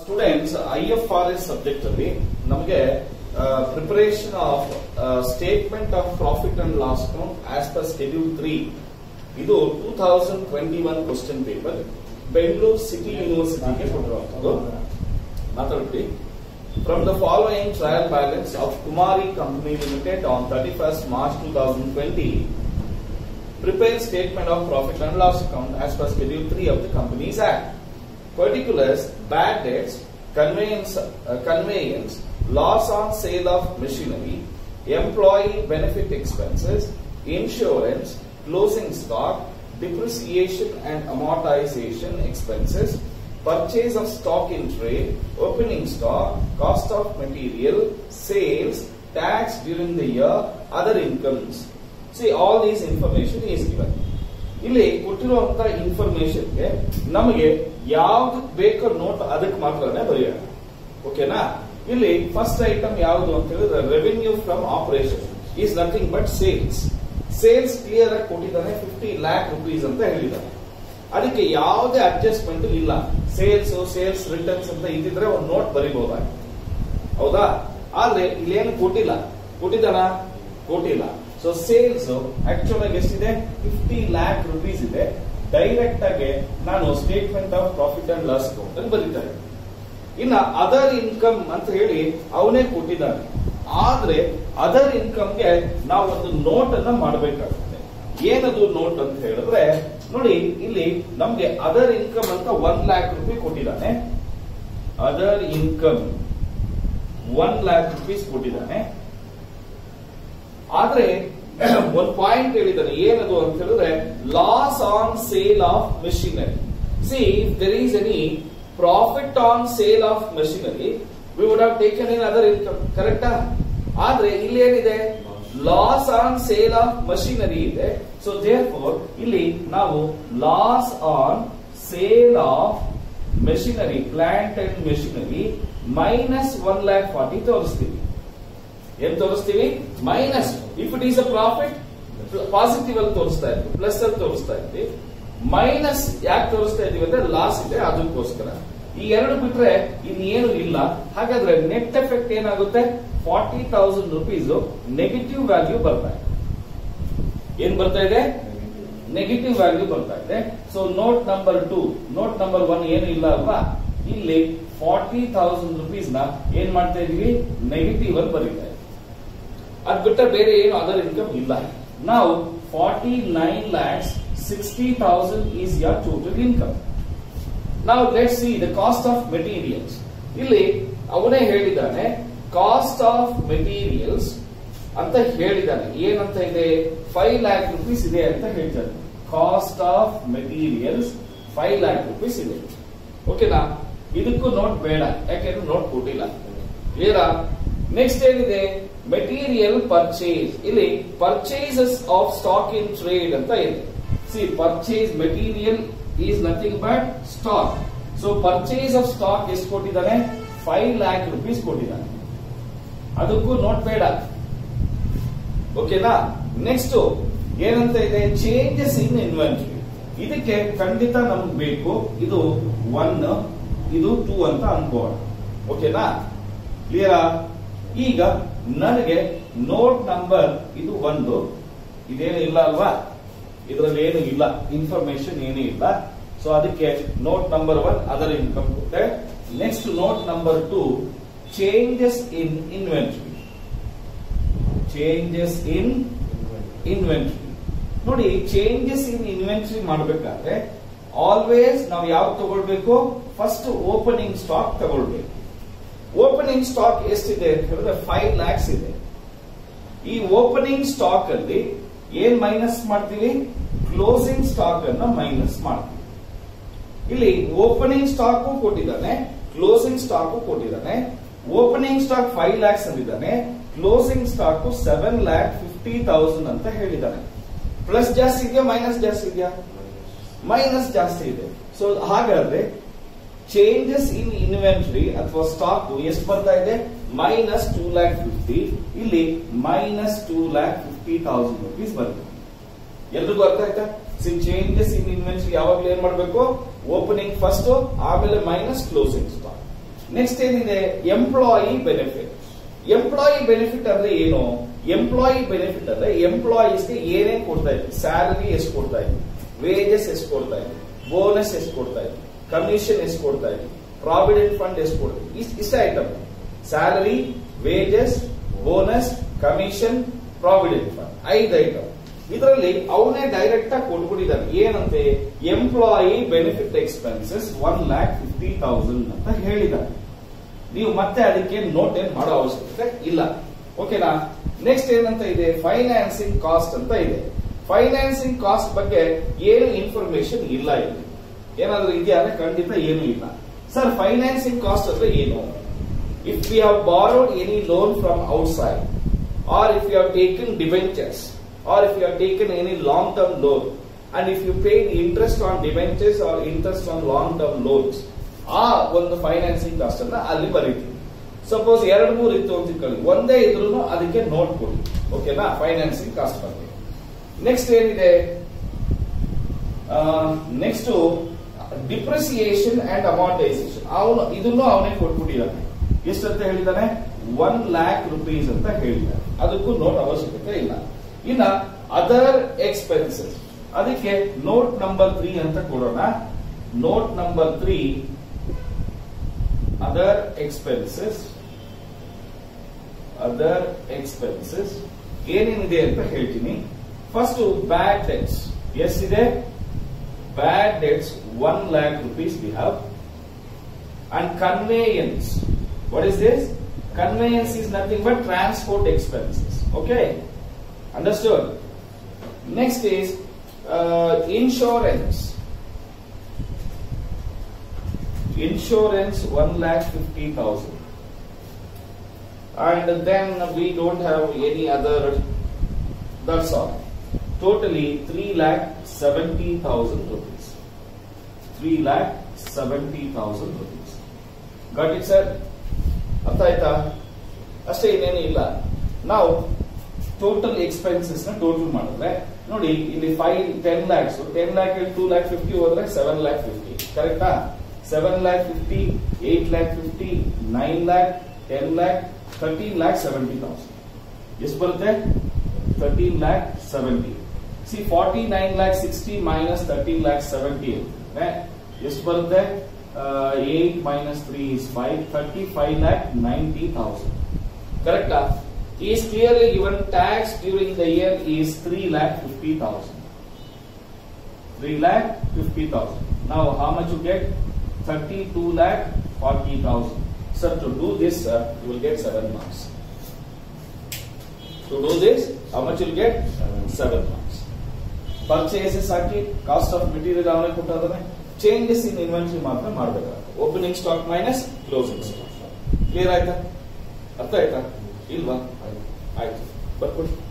Students I F R S subject ಅಲ್ಲಿ ನಮಗೆ preparation of statement of profit and loss account as per schedule three ಇದು two thousand twenty one question paper Bengaluru city ಯೂನಿವರ್ಸಿಟಿಗೆ ಕೊಟ್ಟಿರುವಂತದ್ದು ಮಾತಾಡ್ಬಿಡಿ from the following trial balance of Kumari company limited on thirty first March two thousand twenty prepare statement of profit and loss account as per schedule 3 of the companies act particulars bad debts conveyance uh, conveyance loss on sale of machinery employee benefit expenses insurance closing stock depreciation and amortization expenses purchase of stock in trade opening stock cost of material sales tax during the year other incomes see all these information is given ಇಲ್ಲಿ ಕೊಟ್ಟಿರುವಂತ ಇನ್ಫಾರ್ಮೇಶನ್ಗೆ ನಮಗೆ ಯಾವ್ದು ಬೇಕೋ note ಅದಕ್ಕೆ ಮಾತ್ರನೇ ಬರೆಯೋಣ ಓಕೆನಾ ಇಲ್ಲಿ ಫಸ್ಟ್ ಐಟಮ್ ಯಾವುದು ಅಂತ ಹೇಳಿದ್ರೆ revenue from operation is nothing but sales sales clear ಆಗಿ ಕೊಟ್ಟಿದ್ದಾನೆ ಫಿಫ್ಟಿ ಲ್ಯಾಕ್ ರುಪೀಸ್ ಅಂತ ಹೇಳಿದ್ದಾನೆ ಅದಕ್ಕೆ ಯಾವುದೇ ಅಡ್ಜಸ್ಟ್ಮೆಂಟ್ ಇಲ್ಲ ಸೇಲ್ಸ್ ಸೇಲ್ಸ್ ರಿಟರ್ನ್ಸ್ ಅಂತ ಇದ್ದಿದ್ರೆ ಒಂದು ನೋಟ್ ಬರಿಬಹುದಾಗಿ ಹೌದಾ ಆದ್ರೆ ಇಲ್ಲೇನು ಕೊಟ್ಟಿಲ್ಲ ಕೊಟ್ಟಿದ್ದಾನ ಕೊಟ್ಟಿಲ್ಲ ಸೊ ಸೇಲ್ಸ್ ಆಕ್ಚುಲ್ ಆಗಿ ಎಷ್ಟಿದೆ ಫಿಫ್ಟಿ ಲ್ಯಾಕ್ ರುಪೀಸ್ ಇದೆ ಡೈರೆಕ್ಟ್ ಆಗಿ ನಾನು statement of profit and loss account ಅಲ್ಲಿ ಬರೀತಾರೆ ಇನ್ನ ಅದರ್ ಇನ್ಕಮ್ ಅಂತ ಹೇಳಿ ಅವನೇ ಕೊಟ್ಟಿದ್ದಾನೆ ಆದ್ರೆ ಅದರ್ ಇನ್ಕಮ್ಗೆ ನಾವು ಒಂದು ನೋಟ್ ಅನ್ನ ಮಾಡಬೇಕಾಗುತ್ತೆ ಏನದು ನೋಟ್ ಅಂತ ಹೇಳಿದ್ರೆ ನೋಡಿ ಇಲ್ಲಿ ನಮ್ಗೆ ಅದರ್ ಇನ್ಕಮ್ ಅಂತ ಒನ್ ಲ್ಯಾಕ್ ರುಪಿ ಕೊಟ್ಟಿದ್ದಾನೆ other income one lakh rupees ಕೊಟ್ಟಿದ್ದಾನೆ ಆದ್ರೆ ಒಂದು ಪಾಯಿಂಟ್ ಹೇಳಿದ್ದಾನೆ ಏನದು ಅಂತ ಹೇಳಿದ್ರೆ loss on sale of machinery see there is any profit on sale of machinery we would have taken in other income ಕರೆಕ್ಟಾ ಆದ್ರೆ ಇಲ್ಲಿ ಏನಿದೆ loss on sale of machinery ಇದೆ ಸೊ ದೇರ್ ಫೋರ್ ಇಲ್ಲಿ ನಾವು loss on sale of machinery plant and machinery minus one lac forty ತೋರಿಸ್ತೀವಿ ಏನ್ ತೋರಿಸ್ತೀವಿ minus if it is a profit positive ಅಲ್ಲಿ ತೋರಿಸ್ತಾ ಇದ್ವಿ ಪ್ಲಸ್ ಅಲ್ಲಿ ತೋರಿಸ್ತಾ ಇದ್ವಿ ಮೈನಸ್ ಯಾಕೆ ತೋರಿಸ್ತಾ ಇದೀವಿ ಅಂದ್ರೆ ಲಾಸ್ ಇದೆ ಅದಕ್ಕೋಸ್ಕರ ಈ ಎರಡು ಬಿಟ್ರೆ ಇನ್ನೇನು ಇಲ್ಲ ಹಾಗಾದ್ರೆ ನೆಟ್ ಎಫೆಕ್ಟ್ ಏನಾಗುತ್ತೆ forty thousand rupees negative value ಬರ್ತಾ ಇದೆ ಏನ್ ಬರ್ತಾ ಇದೆ ನೆಗೆಟಿವ್ ವ್ಯಾಲ್ಯೂ ಬರ್ತಾ ಇದೆ so note number two note number one ಏನು ಇಲ್ಲ ಅಲ್ವಾ ಇಲ್ಲಿ ಫಾರ್ಟಿ ತೌಸಂಡ್ ರುಪೀಸ್ ನ ಏನ್ ಮಾಡ್ತಾ ಇದೀವಿ ನೆಗೆಟಿವ್ ಅಲ್ಲಿ ಬರೀತಾ ಇದ್ದೀವಿ ಅದ್ ಬಿಟ್ರೆ ಬೇರೆ ಏನು ಅದರ್ ಇನ್ಕಮ್ ಇಲ್ಲ ನಾವು forty nine lakhs sixty thousand is your total income ನಾವು let see the cost of materials ಇಲ್ಲಿ ಅವನೇ ಹೇಳಿದ್ದಾನೆ ಕಾಸ್ಟ್ ಆಫ್ ಮೆಟೀರಿಯಲ್ಸ್ ಅಂತ ಹೇಳಿದ್ದಾನೆ ಏನಂತ ಇದೆ ಫೈವ್ ಲ್ಯಾಕ್ ರುಪೀಸ್ ಇದೆ ಅಂತ ಹೇಳ್ತಾನೆ cost of materials five lakh rupees ಇದೆ ಓಕೆನಾ ಇದಕ್ಕೂ ನೋಟ್ ಬೇಡ ಯಾಕೆಂದ್ರೆ ನೋಟ್ ಕೊಟ್ಟಿಲ್ಲ ಕ್ಲಿಯರಾ ನೆಕ್ಸ್ಟ್ ಏನಿದೆ ಮೆಟೀರಿಯಲ್ ಪರ್ಚೇಸ್ ಇಲ್ಲಿ purchases of stock in trade ಅಂತ ಇದೆ see purchase material is nothing but stock so purchase of stock ಎಷ್ಟು ಕೊಟ್ಟಿದ್ದಾನೆ ಫೈವ್ ಲ್ಯಾಕ್ ರುಪೀಸ್ ಕೊಟ್ಟಿದ್ದಾನೆ ಅದಕ್ಕೂ ನೋಟ್ ಬೇಡ ಓಕೆನಾ ನೆಕ್ಸ್ಟ್ ಏನಂತ ಇದೆ ಚೇಂಜಸ್ ಇನ್ ಇನ್ವೆಂಟ್ರಿ ಇದಕ್ಕೆ ಖಂಡಿತ ನಮ್ಗೆ ಬೇಕು ಇದು ಒನ್ ಇದು ಟೂ ಅಂತ ಅನ್ಕೋಣ ಓಕೆನಾ ಕ್ಲಿಯರಾ ಈಗ ನನಗೆ ನೋಟ್ ನಂಬರ್ ಇದು ಒಂದು ಇದೇನು ಇಲ್ಲ ಅಲ್ವಾ ಇದರಲ್ಲಿ ಏನು ಇಲ್ಲ ಇನ್ಫಾರ್ಮೇಶನ್ ಏನೂ ಇಲ್ಲ ಸೊ ಅದಕ್ಕೆ note number one other income ಕೊಟ್ಟೆ next note number two changes in inventory changes in inventory ನೋಡಿ ಚೇಂಜಸ್ ಇನ್ ಇನ್ವೆಂಟ್ರಿ ಮಾಡಬೇಕಾದ್ರೆ ಆಲ್ವೇಸ್ ನಾವು ಯಾವ್ದು ತಗೊಳ್ಬೇಕು ಫಸ್ಟ್ ಓಪನಿಂಗ್ ಸ್ಟಾಕ್ ತಗೊಳ್ಬೇಕು ಓಪನಿಂಗ್ ಸ್ಟಾಕ್ ಎಷ್ಟಿದೆ ಅಂತ ಹೇಳಿದ್ರೆ ಫೈವ್ ಲ್ಯಾಕ್ಸ್ ಇದೆ ಈ ಓಪನಿಂಗ್ ಸ್ಟಾಕ್ ಅಲ್ಲಿ ಏನ್ ಮೈನಸ್ ಮಾಡ್ತೀವಿ ಕ್ಲೋಸಿಂಗ್ ಸ್ಟಾಕ್ ಅನ್ನ ಮೈನಸ್ ಮಾಡ್ತೀವಿ ಇಲ್ಲಿ ಓಪನಿಂಗ್ ಸ್ಟಾಕ್ ಕೊಟ್ಟಿದ್ದಾನೆ ಕ್ಲೋಸಿಂಗ್ ಸ್ಟಾಕ್ ಕೊಟ್ಟಿದ್ದಾನೆ ಓಪನಿಂಗ್ ಸ್ಟಾಕ್ ಫೈವ್ ಲ್ಯಾಕ್ಸ್ ಅಂದಿದ್ದಾನೆ closing stock seven lakh fifty thousand ಅಂತ ಹೇಳಿದ್ದಾನೆ ಪ್ಲಸ್ ಜಾಸ್ತಿ ಇದೆಯಾ ಮೈನಸ್ ಜಾಸ್ತಿ ಇದೆಯಾ ಮೈನಸ್ ಜಾಸ್ತಿ ಇದೆ ಸೊ ಹಾಗಾದ್ರೆ ಚೇಂಜಸ್ ಇನ್ ಇನ್ವೆಂಟ್ರಿ ಅಥವಾ ಸ್ಟಾಕ್ ಎಷ್ಟು ಬರ್ತಾ ಇದೆ ಮೈನಸ್ ಟೂ ಲ್ಯಾಕ್ ಫಿಫ್ಟಿ ಇಲ್ಲಿ minus two lakh fifty thousand rupees ಬರುತ್ತೆ ಎಲ್ರಿಗೂ ಅರ್ಥ ಆಯ್ತಾ ಸಿ ಚೇಂಜಸ್ ಇನ್ ಇನ್ವೆಂಟ್ರಿ ಯಾವಾಗಲೂ ಏನ್ ಮಾಡಬೇಕು ಓಪನಿಂಗ್ ಫಸ್ಟ್ ಆಮೇಲೆ ಮೈನಸ್ ಕ್ಲೋಸಿಂಗ್ ಸ್ಟಾಕ್ ನೆಕ್ಸ್ಟ್ ಏನಿದೆ ಎಂಪ್ಲಾಯಿ ಬೆನಿಫಿಟ್ ಎಂಪ್ಲಾಯಿ ಬೆನಿಫಿಟ್ ಅಂದ್ರೆ ಏನು ಎಂಪ್ಲಾಯಿ ಬೆನಿಫಿಟ್ ಅಂದ್ರೆ ಎಂಪ್ಲಾಯೀಸ್ಗೆ ಏನೇನ್ ಕೊಡ್ತಾ ಇದ್ವಿ ಸ್ಯಾಲರಿ ಎಷ್ಟು ಕೊಡ್ತಾ ಇದ್ವಿ ವೇಜಸ್ ಎಷ್ಟು ಕೊಡ್ತಾ ಇದ್ವಿ ಬೋನಸ್ ಎಷ್ಟು ಕೊಡ್ತಾ ಇದ್ವಿ ಕಮಿಷನ್ ಎಷ್ಟು ಕೊಡ್ತಾ ಇದ್ವಿ ಪ್ರಾವಿಡೆಂಟ್ ಫಂಡ್ ಎಷ್ಟು ಕೊಡ್ತೀವಿ ಇಷ್ಟ ಇಷ್ಟ item salary wages bonus commission provident fund ಐದು ಐಟಮ್ ಇದರಲ್ಲಿ ಅವನೇ ಡೈರೆಕ್ಟ್ ಆಗಿ ಕೊಟ್ಬಿಟ್ಟಿದ್ದಾನೆ ಏನಂತೆ employee benefit expenses one lakh fifty thousand ಅಂತ ಹೇಳಿದ್ದಾನೆ ನೀವು ಮತ್ತೆ ಅದಕ್ಕೆ ನೋಟ್ ಏನ್ ಮಾಡೋ ಅವಶ್ಯಕತೆ ಇಲ್ಲ ಓಕೆನಾ ನೆಕ್ಸ್ಟ್ ಏನಂತ ಇದೆ ಫೈನಾನ್ಸಿಂಗ್ ಕಾಸ್ಟ್ ಅಂತ ಇದೆ ಫೈನಾನ್ಸಿಂಗ್ ಕಾಸ್ಟ್ ಬಗ್ಗೆ ಏನು ಇನ್ಫಾರ್ಮೇಶನ್ ಇಲ್ಲ ಇಲ್ಲಿ ಏನಾದ್ರೂ ಇದೆಯಾ ಅಂದ್ರೆ ಖಂಡಿತ ಏನು ಇಲ್ಲ ಸರ್ ಫೈನಾನ್ಸಿಂಗ್ ಕಾಸ್ಟ್ ಅಂದ್ರೆ ಏನು if we have borrowed any loan from outside or if you have taken debentures or if you have taken any long term loan and if you paid interest on debentures or interest on long term loans ಆ ಒಂದು financing cost ಅನ್ನ ಅಲ್ಲಿ ಬರೀತೀವಿ suppose ಎರಡು ಮೂರು ಇತ್ತು ಅಂತ ಇಟ್ಕೊಳ್ಳಿ ಒಂದೇ ಇದ್ರೂ ಅದಕ್ಕೆ ನೋಟ್ ಕೊಡಿ ಓಕೆನಾ ಫೈನಾನ್ಸಿಂಗ್ ಕಾಸ್ಟ್ ಬಗ್ಗೆ ನೆಕ್ಸ್ಟ್ ಏನಿದೆ ನೆಕ್ಸ್ಟ್ ಡಿಪ್ರಿಸಿಯೇಷನ್ ಅಂಡ್ ಅಮಾರ್ಟೈಸೇಷನ್ ಅವನು ಇದನ್ನು ಅವನೇ ಕೊಟ್ಬಿಟ್ಟಿದ್ದಾನೆ ಎಷ್ಟಂತ ಹೇಳಿದಾನೆ ಒನ್ ಲ್ಯಾಕ್ ರುಪೀಸ್ ಅಂತ ಹೇಳಿದ್ದಾನೆ ಅದಕ್ಕೂ ನೋಟ್ ಅವಶ್ಯಕತೆ ಇಲ್ಲ ಇನ್ನ ಅದರ್ ಎಕ್ಸ್ಪೆನ್ಸಸ್ ಅದಕ್ಕೆ ನೋಟ್ ನಂಬರ್ ತ್ರೀ ಅಂತ ಕೊಡೋಣ note number three other expenses other expenses ಏನೇನಿದೆ ಅಂತ ಹೇಳ್ತೀನಿ ಫಸ್ಟ್ ಬ್ಯಾಡ್ ಡೆಟ್ಸ್ ಎಷ್ಟಿದೆ bad debts one lakh rupees we have and conveyance. What is this? Conveyance is nothing but transport expenses. Okay? Understood? Next is uh, insurance. Insurance one lakh fifty thousand. And then we don't have any other. That's all. Totally three lakh seventy thousand rupees. Three lakh seventy thousand rupees. Got it sir ಅರ್ಥ ಆಯ್ತಾ ಅಷ್ಟೇ ಇನ್ನೇನು ಇಲ್ಲ ನಾವು total expenses ನ total ಮಾಡಿದ್ರೆ ನೋಡಿ ಇಲ್ಲಿ five ten lakhs ten lakh two lakh fifty ಹೋದ್ರೆ ಸೆವೆನ್ ಲ್ಯಾಕ್ ಫಿಫ್ಟಿ ಕರೆಕ್ಟಾ seven lakh fifty eight lakh fifty nine lakh ten lakh thirteen lakh seventy thousand ಎಷ್ಟು ಬರುತ್ತೆ thirteen lakh seventy see forty nine lakh sixty minus thirteen lakh seventy ಎಷ್ಟು ಬರುತ್ತೆ eight minus three is five thirty five lakh ninety thousand ಕರೆಕ್ಟಾ is clearly given tax during the year is three lakh fifty thousand three lakh fifty thousand ನಾವು how much you get thirty two lakh forty thousand sir to do this sir you will get seven marks to do this how much will get seven marks purchases ಹಾಕಿ cost of material ಅವನೇ ಕೊಟ್ಟಿದ್ದಾನೆ changes in inventory ಮಾತ್ರ ಮಾಡಬೇಕಾಗುತ್ತೆ opening stock minus closing stock clear ಆಯ್ತಾ ಅರ್ಥ ಆಯ್ತಾ ಇಲ್ವಾ ಆಯ್ತು ಬರ್ಕೊಡಿ